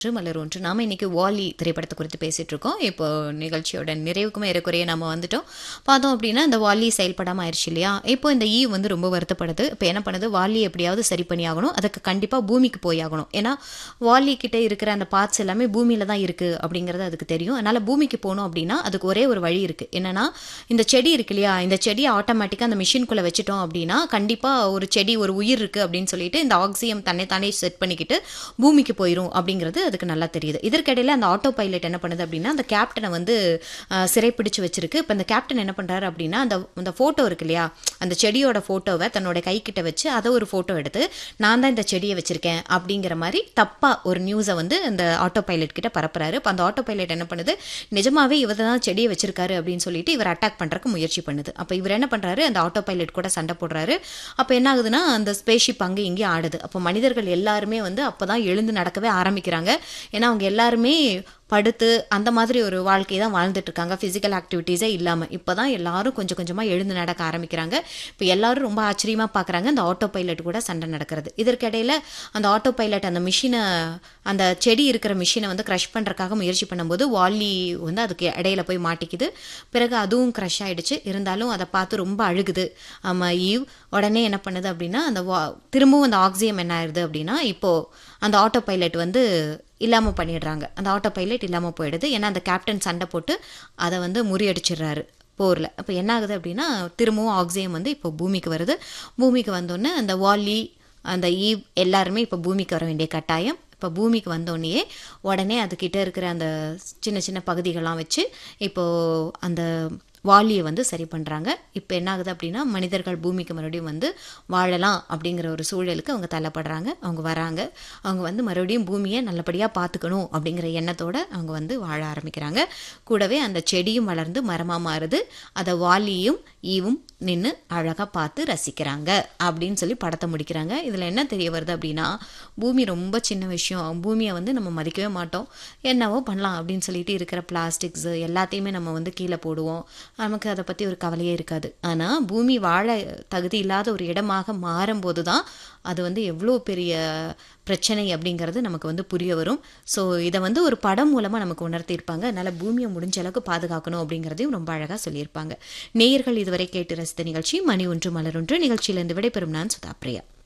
ஒன்று மலர் ஒன்று நாம இன்னைக்கு வாலி திரைப்படத்தை குறித்து பேசிட்டு இருக்கோம் இப்போ நிகழ்ச்சியோட நிறைவுக்குமே ஏறக்குறைய நம்ம வந்துட்டோம் பார்த்தோம் அப்படின்னா இந்த வாலி செயல்படாம ஆயிடுச்சு இல்லையா இப்போ இந்த ஈ வந்து ரொம்ப வருத்தப்படுது இப்போ என்ன பண்ணுது வாலி எப்படியாவது சரி பண்ணி ஆகணும் அதுக்கு கண்டிப்பா பூமிக்கு போய் ஆகணும் ஏன்னா வாலி கிட்ட இருக்கிற அந்த பார்ட்ஸ் எல்லாமே பூமியில தான் இருக்கு அப்படிங்கிறது அதுக்கு தெரியும் அதனால பூமிக்கு போகணும் அப்படின்னா அதுக்கு ஒரே ஒரு வழி இருக்கு என்னன்னா இந்த செடி இருக்கு இல்லையா இந்த செடியை ஆட்டோமேட்டிக்காக அந்த மிஷின்குள்ளே வச்சுட்டோம் அப்படின்னா கண்டிப்பாக ஒரு செடி ஒரு உயிர் இருக்குது அப்படின்னு சொல்லிட்டு இந்த ஆக்சியம் தன்னை தானே செட் பண்ணிக்கிட்டு பூமிக்கு போயிடும் அப்படிங்கிறது அதுக்கு நல்லா தெரியுது இதற்கிடையில் அந்த ஆட்டோ பைலட் என்ன பண்ணுது அப்படின்னா அந்த கேப்டனை வந்து அஹ், சிறைப்பிடிச்சு வச்சிருக்கு இப்போ இந்த கேப்டன் என்ன பண்ணுறாரு அப்படின்னா அந்த அந்த ஃபோட்டோ இருக்கு இல்லையா அந்த செடியோட ஃபோட்டோவை தன்னோட கைக்கிட்ட வச்சு அதை ஒரு ஃபோட்டோ எடுத்து நான் தான் இந்த செடியை வச்சிருக்கேன் அப்படிங்கிற மாதிரி தப்பாக ஒரு நியூஸை வந்து அந்த ஆட்டோ பைலட் கிட்ட பரப்புறாரு இப்போ அந்த ஆட்டோ பைலட் என்ன பண்ணுது நிஜமாவே இவர் தான் செடியை வச்சிருக்காரு அப்படின்னு சொல்லிட்டு இவர் அட்டாக் பண்றதுக்கு முயற்சி பண்ணுது அப்போ இவர் என்ன பண்றாரு அந்த ஆட்டோ பைலட் கூட சண்டை போடுறாரு அப்போ என்ன ஆகுதுன்னா அந்த ஸ்பேஸ்ஷிப் அங்கே இங்கேயும் ஆடுது அப்போ மனிதர்கள் எல்லாருமே வந்து அப்பதான் எழுந்து நடக்கவே ஆரம்பிக்கிறாங்க ஏன்னா அவங்க எல்லாருமே படுத்து அந்த மாதிரி ஒரு வாழ்க்கை தான் வாழ்ந்துட்டு இருக்காங்க ஃபிசிக்கல் ஆக்டிவிட்டீஸே இல்லாமல் இப்போ தான் எல்லாரும் கொஞ்சம் கொஞ்சமாக எழுந்து நடக்க ஆரம்பிக்கிறாங்க இப்போ எல்லாரும் ரொம்ப ஆச்சரியமாக பார்க்குறாங்க அந்த ஆட்டோ பைலட் கூட சண்டை நடக்கிறது இதற்கிடையில் அந்த ஆட்டோ பைலட் அந்த மிஷினை அந்த செடி இருக்கிற மிஷினை வந்து க்ரஷ் பண்ணுறக்காக முயற்சி பண்ணும்போது வாலி வந்து அதுக்கு இடையில போய் மாட்டிக்குது பிறகு அதுவும் க்ரஷ் ஆயிடுச்சு இருந்தாலும் அதை பார்த்து ரொம்ப அழுகுது ஆமாம் ஈவ் உடனே என்ன பண்ணுது அப்படின்னா அந்த வா திரும்பவும் அந்த ஆக்சியம் என்ன ஆயிடுது அப்படின்னா இப்போது அந்த ஆட்டோ பைலட் வந்து இல்லாமல் பண்ணிடுறாங்க அந்த ஆட்டோ பைலட் இல்லாமல் போயிடுது ஏன்னா அந்த கேப்டன் சண்டை போட்டு அதை வந்து முறியடிச்சிடுறாரு போரில் அப்போ என்ன ஆகுது அப்படின்னா திரும்பவும் ஆக்சியம் வந்து இப்போ பூமிக்கு வருது பூமிக்கு வந்தோடனே அந்த வாலி அந்த ஈவ் எல்லாருமே இப்போ பூமிக்கு வர வேண்டிய கட்டாயம் இப்போ பூமிக்கு வந்தோடனேயே உடனே அதுக்கிட்ட இருக்கிற அந்த சின்ன சின்ன பகுதிகள்லாம் வச்சு இப்போது அந்த வாலியை வந்து சரி பண்ணுறாங்க இப்போ என்ன ஆகுது அப்படின்னா மனிதர்கள் பூமிக்கு மறுபடியும் வந்து வாழலாம் அப்படிங்கிற ஒரு சூழலுக்கு அவங்க தள்ளப்படுறாங்க அவங்க வராங்க அவங்க வந்து மறுபடியும் பூமியை நல்லபடியாக பார்த்துக்கணும் அப்படிங்கிற எண்ணத்தோட அவங்க வந்து வாழ ஆரம்பிக்கிறாங்க கூடவே அந்த செடியும் வளர்ந்து மரமாக மாறுது அதை வாலியும் ஈவும் நின்று அழகாக பார்த்து ரசிக்கிறாங்க அப்படின்னு சொல்லி படத்தை முடிக்கிறாங்க இதில் என்ன தெரிய வருது அப்படின்னா பூமி ரொம்ப சின்ன விஷயம் பூமியை வந்து நம்ம மதிக்கவே மாட்டோம் என்னவோ பண்ணலாம் அப்படின்னு சொல்லிட்டு இருக்கிற பிளாஸ்டிக்ஸ் எல்லாத்தையுமே நம்ம வந்து கீழே போடுவோம் நமக்கு அதை பற்றி ஒரு கவலையே இருக்காது ஆனால் பூமி வாழ தகுதி இல்லாத ஒரு இடமாக மாறும்போது தான் அது வந்து எவ்வளோ பெரிய பிரச்சனை அப்படிங்கிறது நமக்கு வந்து புரிய வரும் ஸோ இதை வந்து ஒரு படம் மூலமாக நமக்கு உணர்த்தியிருப்பாங்க அதனால் பூமியை முடிஞ்ச அளவுக்கு பாதுகாக்கணும் அப்படிங்கிறதையும் ரொம்ப அழகாக சொல்லியிருப்பாங்க நேயர்கள் இதுவரை கேட்டு ரசித்த நிகழ்ச்சி மணி ஒன்று மலர் ஒன்று நிகழ்ச்சியிலிருந்து விடைபெறும் நான் சுதா பிரியா